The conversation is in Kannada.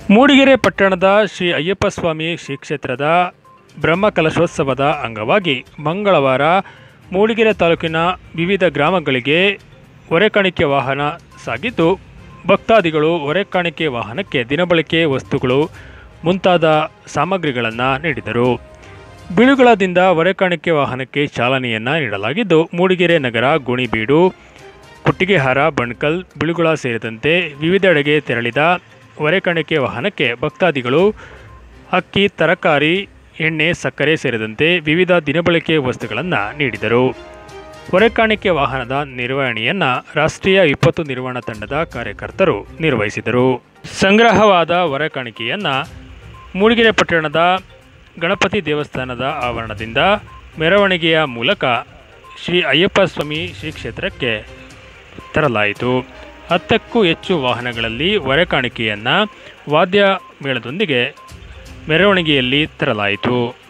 ಮೂಡಿಗೆರೆ ಪಟ್ಟಣದ ಶ್ರೀ ಅಯ್ಯಪ್ಪ ಸ್ವಾಮಿ ಶ್ರೀ ಕ್ಷೇತ್ರದ ಬ್ರಹ್ಮಕಲಶೋತ್ಸವದ ಅಂಗವಾಗಿ ಮಂಗಳವಾರ ಮೂಡಿಗೆರೆ ತಾಲೂಕಿನ ವಿವಿಧ ಗ್ರಾಮಗಳಿಗೆ ಹೊರೆಕಾಣಿಕೆ ವಾಹನ ಸಾಗಿದ್ದು ಭಕ್ತಾದಿಗಳು ಹೊರೆಕಾಣಿಕೆ ವಾಹನಕ್ಕೆ ದಿನಬಳಕೆ ವಸ್ತುಗಳು ಮುಂತಾದ ಸಾಮಗ್ರಿಗಳನ್ನು ನೀಡಿದರು ಬಿಳುಗಳದಿಂದ ಹೊರೆಕಾಣಿಕೆ ವಾಹನಕ್ಕೆ ಚಾಲನೆಯನ್ನು ನೀಡಲಾಗಿದ್ದು ಮೂಡಿಗೆರೆ ನಗರ ಗೋಣಿಬೀಡು ಕೊಟ್ಟಿಗೆಹಾರ ಬಣ್ಕಲ್ ಬಿಳುಗುಳ ಸೇರಿದಂತೆ ವಿವಿಧೆಡೆಗೆ ತೆರಳಿದ ಹೊರೆಕಾಣಿಕೆ ವಾಹನಕ್ಕೆ ಭಕ್ತಾದಿಗಳು ಅಕ್ಕಿ ತರಕಾರಿ ಎಣ್ಣೆ ಸಕ್ಕರೆ ಸೇರಿದಂತೆ ವಿವಿಧ ದಿನಬಳಕೆ ವಸ್ತುಗಳನ್ನು ನೀಡಿದರು ಹೊರೆಕಾಣಿಕೆ ವಾಹನದ ನಿರ್ವಹಣೆಯನ್ನು ರಾಷ್ಟ್ರೀಯ ವಿಪತ್ತು ನಿರ್ವಹಣಾ ತಂಡದ ಕಾರ್ಯಕರ್ತರು ನಿರ್ವಹಿಸಿದರು ಸಂಗ್ರಹವಾದ ಹೊರೆಕಾಣಿಕೆಯನ್ನು ಮೂಡಿಗೆರೆ ಪಟ್ಟಣದ ಗಣಪತಿ ದೇವಸ್ಥಾನದ ಆವರಣದಿಂದ ಮೆರವಣಿಗೆಯ ಮೂಲಕ ಶ್ರೀ ಅಯ್ಯಪ್ಪ ಸ್ವಾಮಿ ಶ್ರೀ ಕ್ಷೇತ್ರಕ್ಕೆ ತರಲಾಯಿತು ಹತ್ತಕ್ಕೂ ಹೆಚ್ಚು ವಾಹನಗಳಲ್ಲಿ ಹೊರೆಕಾಣಿಕೆಯನ್ನು ವಾದ್ಯ ಮೇಳದೊಂದಿಗೆ ಮೆರವಣಿಗೆಯಲ್ಲಿ ತರಲಾಯಿತು